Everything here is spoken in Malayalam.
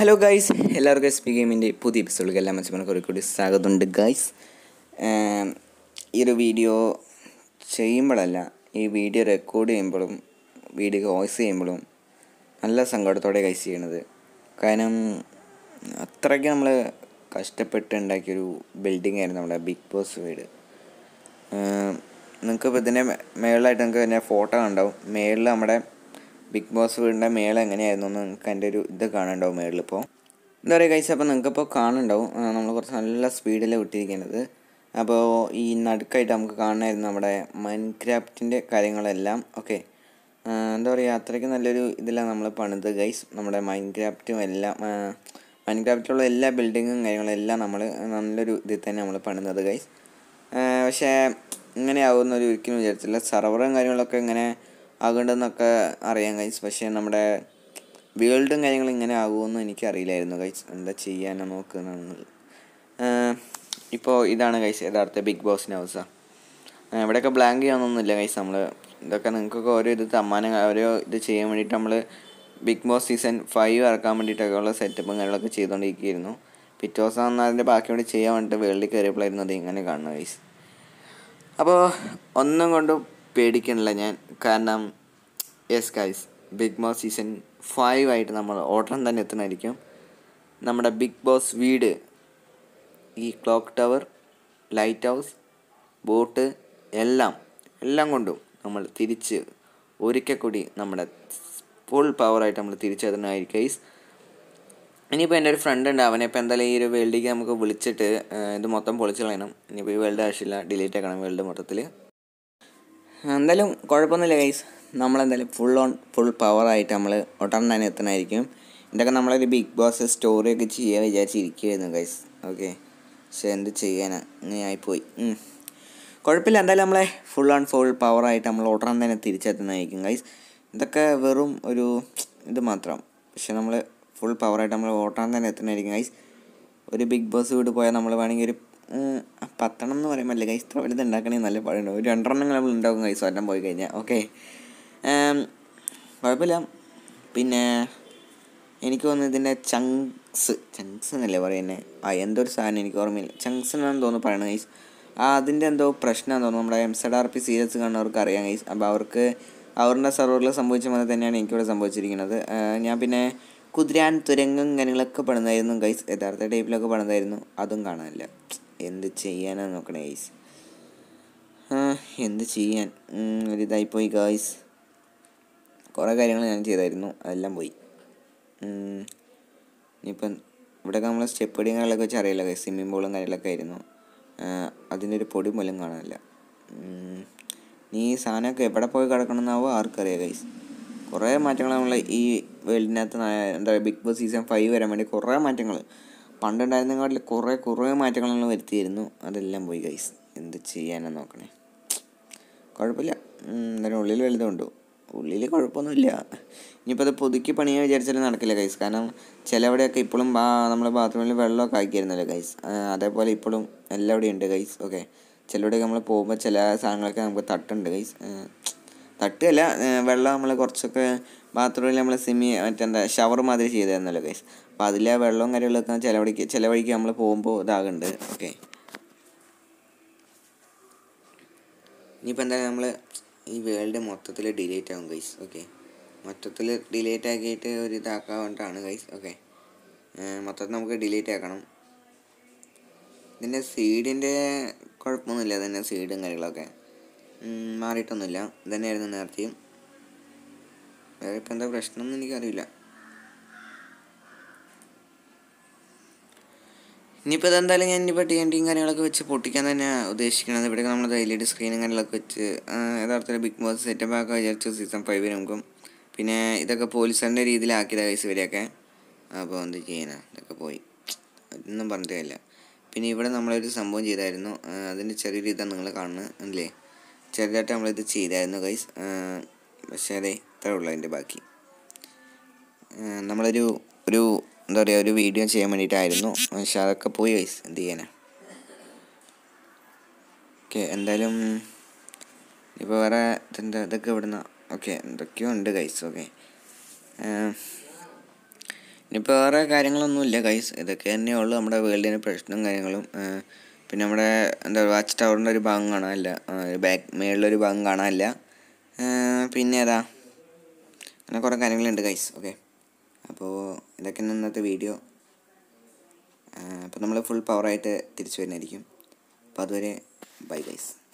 ഹലോ ഗൈസ് എല്ലാവർക്കും എസ് പി ഗെയിമിൻ്റെ പുതിയ എപ്പിസോഡിലേക്ക് എല്ലാ മത്സ്യമാർക്കും കൂടി സ്വാഗതമുണ്ട് ഗൈസ് ഈ ഒരു വീഡിയോ ചെയ്യുമ്പോഴല്ല ഈ വീഡിയോ റെക്കോർഡ് ചെയ്യുമ്പോഴും വീഡിയോ വോയിസ് ചെയ്യുമ്പോഴും നല്ല സങ്കടത്തോടെ ഗൈസ് ചെയ്യണത് കാരണം അത്രയ്ക്ക് നമ്മൾ കഷ്ടപ്പെട്ട് ഉണ്ടാക്കിയൊരു ബിൽഡിംഗ് ആയിരുന്നു നമ്മുടെ ബിഗ് ബോസ് വീട് നിങ്ങൾക്ക് ഇപ്പോൾ ഇതിൻ്റെ മേളിലായിട്ട് നിങ്ങൾക്ക് ഇതിൻ്റെ ഫോട്ടോ കണ്ടാവും മേളിൽ നമ്മുടെ ബിഗ് ബോസ് വീടിൻ്റെ മേളം എങ്ങനെയായിരുന്നു എന്ന് നിങ്ങൾക്ക് എൻ്റെ ഒരു ഇത് കാണുന്നുണ്ടാവും മേളിൽ ഇപ്പോൾ എന്താ പറയുക കഴിച്ചാൽ അപ്പോൾ നിങ്ങൾക്കിപ്പോൾ കാണുന്നുണ്ടാവും നമ്മൾ കുറച്ച് നല്ല സ്പീഡിൽ വിട്ടിരിക്കുന്നത് അപ്പോൾ ഈ നടുക്കായിട്ട് നമുക്ക് കാണണമായിരുന്നു നമ്മുടെ മൈൻക്രാഫ്റ്റിൻ്റെ കാര്യങ്ങളെല്ലാം ഓക്കെ എന്താ പറയുക അത്രയ്ക്ക് നല്ലൊരു ഇതിലാണ് നമ്മൾ പണിത് ഗൈസ് നമ്മുടെ മൈൻക്രാഫ്റ്റും എല്ലാം മൈൻക്രാഫ്റ്റിലുള്ള എല്ലാ ബിൽഡിങ്ങും കാര്യങ്ങളെല്ലാം നമ്മൾ നല്ലൊരു ഇതിൽ തന്നെ നമ്മൾ പണിത് ഗൈസ് പക്ഷേ ഇങ്ങനെ ആവുമെന്നൊരു ഒരിക്കലും വിചാരിച്ചില്ല സർവറും കാര്യങ്ങളൊക്കെ ഇങ്ങനെ ആകേണ്ടതെന്നൊക്കെ അറിയാം ഗൈസ് പക്ഷേ നമ്മുടെ വേൾഡും കാര്യങ്ങളും ഇങ്ങനെ ആകുമെന്ന് എനിക്കറിയില്ലായിരുന്നു ഗൈസ് എന്താ ചെയ്യാനാ നോക്കുന്നത് ഇപ്പോൾ ഇതാണ് ഗൈസ് യഥാർത്ഥ ബിഗ് ബോസിൻ്റെ അവസ്ഥ ഇവിടെയൊക്കെ ബ്ലാങ്ക് ചെയ്യാനൊന്നുമില്ല ഗൈസ് നമ്മൾ ഇതൊക്കെ നിങ്ങൾക്കൊക്കെ ഓരോ ഇത് സമ്മാനം ഓരോ ഇത് ചെയ്യാൻ വേണ്ടിയിട്ട് നമ്മൾ ബിഗ് ബോസ് സീസൺ ഫൈവ് ഇറക്കാൻ വേണ്ടിയിട്ടൊക്കെ ഉള്ള സെറ്റപ്പും കാര്യങ്ങളൊക്കെ ചെയ്തുകൊണ്ടിരിക്കുകയായിരുന്നു പിറ്റേ ദിവസം അന്ന് അതിൻ്റെ ബാക്കി വേണ്ടി ചെയ്യാൻ വേണ്ടിയിട്ട് വേൾഡിൽ കയറിയപ്പോഴായിരുന്നു അത് ഇങ്ങനെ കാണുന്നത് ഗൈസ് അപ്പോൾ ഒന്നും കൊണ്ടും പേടിക്കണില്ല ഞാൻ കാരണം yes guys big boss season five ആയിട്ട് നമ്മൾ ഓട്ടം തന്നെ എത്തുന്നതായിരിക്കും നമ്മുടെ ബിഗ് ബോസ് വീട് ഈ clock tower light house boat എല്ലാം എല്ലാം കൊണ്ടും നമ്മൾ തിരിച്ച് ഒരിക്കൽ കൂടി നമ്മുടെ ഫുൾ പവറായിട്ട് നമ്മൾ തിരിച്ചെത്തുന്നതായിരിക്കും ഗൈസ് ഇനിയിപ്പോൾ എൻ്റെ ഒരു ഫ്രണ്ട് ഉണ്ട് അവനെ ഇപ്പോൾ എന്തായാലും ഈ ഒരു വേൾഡിലേക്ക് നമുക്ക് വിളിച്ചിട്ട് ഇത് മൊത്തം പൊളിച്ച് കളയണം ഇനിയിപ്പോൾ ഈ വേൾഡ് ആവശ്യമില്ല ഡിലീറ്റ് ആക്കണം വേൾഡ് മൊത്തത്തിൽ എന്തായാലും കുഴപ്പമൊന്നുമില്ല ഗൈസ് നമ്മളെന്തായാലും ഫുൾ ഓൺ ഫുൾ പവറായിട്ട് നമ്മൾ ഒട്ടം തന്നെ എത്തണമായിരിക്കും ഇതൊക്കെ നമ്മളൊരു ബിഗ് ബോസ് സ്റ്റോറിയൊക്കെ ചെയ്യാൻ വിചാരിച്ചിരിക്കുകയായിരുന്നു ഗൈസ് ഓക്കെ പക്ഷേ എന്ത് ചെയ്യാനാ ഇങ്ങനെ ആയിപ്പോയി കുഴപ്പമില്ല എന്തായാലും നമ്മളെ ഫുൾ ഓൺ ഫുൾ പവറായിട്ട് നമ്മൾ ഒട്ടം തന്നെ തിരിച്ചെത്തുന്നതായിരിക്കും ഗൈസ് ഇതൊക്കെ വെറും ഒരു ഇത് മാത്രം പക്ഷെ നമ്മൾ ഫുൾ പവറായിട്ട് നമ്മൾ ഓട്ടാൻ തന്നെ എത്തുന്നതായിരിക്കും ഗൈസ് ഒരു ബിഗ് ബോസ് വീട് പോയാൽ നമ്മൾ വേണമെങ്കിൽ ഒരു പത്തെണ്ണം എന്ന് പറയുമ്പോൾ അല്ലേ ഗൈസ് ഇത്ര വലുത് ഉണ്ടാക്കണമെങ്കിൽ നല്ല പാടുണ്ട് ഒരു രണ്ടെണ്ണം നമ്മൾ ഉണ്ടാക്കും ഗൈസ് ഒരെണ്ണം പോയി കഴിഞ്ഞാൽ ഓക്കെ കുഴപ്പമില്ല പിന്നെ എനിക്ക് തോന്നുന്നു ഇതിൻ്റെ ചങ്ക്സ് ചങ്ക്സ് എന്നല്ലേ പറയുന്നത് ആ എന്തോ ഒരു സാധനം എനിക്ക് ഓർമ്മയില്ല ചങ്ക്സ് എന്നാണ് തോന്നുന്നു പറയണത് ഗൈസ് ആ അതിൻ്റെ എന്തോ പ്രശ്നമാണെന്ന് തോന്നുന്നു നമ്മുടെ M Z R P series കാണുന്നവർക്ക് അറിയാം ഗൈസ് അപ്പോൾ അവർക്ക് അവരുടെ സെർവറിൽ സംഭവിച്ച പോലെ തന്നെയാണ് എനിക്കിവിടെ സംഭവിച്ചിരിക്കുന്നത് ഞാൻ പിന്നെ കുതിരാൻ തുരങ്കം കാര്യങ്ങളൊക്കെ പണിതായിരുന്നു ഗൈസ് യഥാർത്ഥ ടൈപ്പിലൊക്കെ പണിതായിരുന്നു അതും കാണാനില്ല എന്ത് ചെയ്യാനാണ് നോക്കണേ ഗൈസ് എന്ത് ചെയ്യാൻ ഒരിതായിപ്പോയി ഗൈസ് കുറേ കാര്യങ്ങൾ ഞാൻ ചെയ്തായിരുന്നു അതെല്ലാം പോയി ഇനിയിപ്പം ഇവിടെയൊക്കെ നമ്മൾ സ്റ്റെപ്പ് അടിയും കാര്യങ്ങളൊക്കെ വെച്ച് അറിയില്ല ഗൈസ് സ്വിമ്മിംഗ് പൂളും കാര്യങ്ങളൊക്കെ ആയിരുന്നു അതിൻ്റെ ഒരു പൊടി പോലും കാണാനില്ല നീ ഈ സാധനമൊക്കെ എവിടെ പോയി കിടക്കണമെന്നാവോ ആർക്കറിയാം ഗൈസ് കുറേ മാറ്റങ്ങൾ നമ്മൾ ഈ വേൾഡിനകത്ത് എന്താ പറയുക ബിഗ് ബോസ് സീസൺ ഫൈവ് വരാൻ വേണ്ടി കുറേ മാറ്റങ്ങൾ പണ്ടുണ്ടായിരുന്നതിൽ കുറേ കുറേ മാറ്റങ്ങൾ നമ്മൾ വരുത്തിയിരുന്നു അതെല്ലാം പോയി ഗൈസ് എന്ത് ചെയ്യാനാണ് നോക്കണേ കുഴപ്പമില്ല എന്തായാലും ഉള്ളിൽ വലുതുണ്ട് ഉള്ളിൽ കുഴപ്പമൊന്നുമില്ല ഇനിയിപ്പോൾ അത് പുതുക്കി പണിയാൻ വിചാരിച്ചാലും നടക്കില്ല ഗൈസ് കാരണം ചിലവിടെയൊക്കെ ഇപ്പോഴും ബാ നമ്മുടെ ബാത്റൂമിൽ വെള്ളമൊക്കെ ആക്കിയിരുന്നല്ലോ ഗൈസ് അതേപോലെ ഇപ്പോഴും എല്ലാവിടെയും ഉണ്ട് ഗൈസ് ഓക്കെ ചിലവിടെയൊക്കെ നമ്മൾ പോകുമ്പോൾ ചില സാധനങ്ങളൊക്കെ നമുക്ക് തട്ടുണ്ട് ഗൈസ് തട്ടുകയല്ല വെള്ളം നമ്മൾ കുറച്ചൊക്കെ ബാത്റൂമിൽ നമ്മൾ സിമി മറ്റെന്താ ഷവർ മാതിരി ചെയ്തായിരുന്നല്ലോ ഗൈസ് അപ്പോൾ അതിലെ വെള്ളവും കാര്യങ്ങളൊക്കെ ചിലവഴിക്ക് ചില വഴിക്ക് നമ്മൾ പോകുമ്പോൾ ഇതാകുന്നുണ്ട് ഓക്കെ ഇനിയിപ്പോൾ എന്തായാലും നമ്മൾ ഈ വേൾഡ് മൊത്തത്തിൽ ഡിലീറ്റ് ആകും ഗൈസ് ഓക്കെ മൊത്തത്തിൽ ഡിലീറ്റ് ആക്കിയിട്ട് ഒരു ഇതാക്കാൻ വേണ്ടിയിട്ടാണ് ഗൈസ് ഓക്കെ മൊത്തത്തിൽ നമുക്ക് ഡിലീറ്റ് ആക്കണം ഇതിൻ്റെ സീഡിൻ്റെ കുഴപ്പമൊന്നുമില്ല ഇതിൻ്റെ സീഡും കാര്യങ്ങളൊക്കെ മാറിയിട്ടൊന്നുമില്ല ഇതന്നെയായിരുന്നു നേരത്തെയും വേറെ ഇപ്പം എന്താ പ്രശ്നമൊന്നും എനിക്കറിയില്ല ഇനിയിപ്പോൾ ഇതെന്തായാലും ഞാൻ ഇനിയിപ്പോൾ ടി എൻ ടിയും കാര്യങ്ങളൊക്കെ വെച്ച് പൊട്ടിക്കാൻ തന്നെ ഉദ്ദേശിക്കുന്നത് ഇവിടെ നമ്മൾ എൽ ഇ ഡി സ്ക്രീനും കാര്യങ്ങളൊക്കെ വെച്ച് യഥാർത്ഥത്തിൽ ബിഗ് ബോസ് സെറ്റപ്പ് ആക്കാൻ വിചാരിച്ചു സീസൺ ഫൈവിന് നമുക്കും പിന്നെ ഇതൊക്കെ പോലീസിൻ്റെ രീതിയിലാക്കിയതാണ് കേസ് ഇവരെയൊക്കെ അപ്പോൾ എന്ത് ചെയ്യാനാ ഇതൊക്കെ പോയി ഒന്നും പറഞ്ഞിട്ട് കാര്യമില്ല പിന്നെ ഇവിടെ നമ്മളൊരു സംഭവം ചെയ്തായിരുന്നു അതിൻ്റെ ചെറിയൊരു ഇതാണ് നിങ്ങൾ കാണുന്നത് അല്ലേ ചെറുതായിട്ട് നമ്മളിത് ചെയ്തായിരുന്നു ഗൈസ് പക്ഷേ അതെ ഇത്രേ ഉള്ളൂ അതിൻ്റെ ബാക്കി നമ്മളൊരു ഒരു എന്താ പറയുക ഒരു വീഡിയോ ചെയ്യാൻ വേണ്ടിയിട്ടായിരുന്നു പക്ഷെ അതൊക്കെ പോയി ഗൈസ് എന്ത് ചെയ്യാനാ ഓക്കെ എന്തായാലും ഇപ്പോൾ വേറെ ഇതെന്താ ഇതൊക്കെ ഇവിടുന്ന് ഓക്കെ എന്തൊക്കെയോ ഉണ്ട് ഗൈസ് ഓക്കെ ഇനിയിപ്പോൾ വേറെ കാര്യങ്ങളൊന്നുമില്ല ഗൈസ് ഇതൊക്കെ തന്നെയുള്ളൂ നമ്മുടെ വേൾഡിന് പ്രശ്നവും കാര്യങ്ങളും ആ, പിന്നെ നമ്മുടെ എന്താ വാച്ച് ടവറിൻ്റെ ഒരു ഭാഗം കാണാനില്ല ബാക്ക് മേളിലൊരു ഭാഗം കാണാനില്ല ആ, പിന്നെ ഏതാ അങ്ങനെ കുറേ കാര്യങ്ങളുണ്ട് ഗൈസ് ഓക്കെ അപ്പോൾ ഇതൊക്കെയാണ് ഇന്നത്തെ വീഡിയോ അപ്പോൾ നമ്മൾ ഫുൾ പവറായിട്ട് തിരിച്ചു വരുന്നതായിരിക്കും അപ്പോൾ അതുവരെ ബൈ ഗൈസ്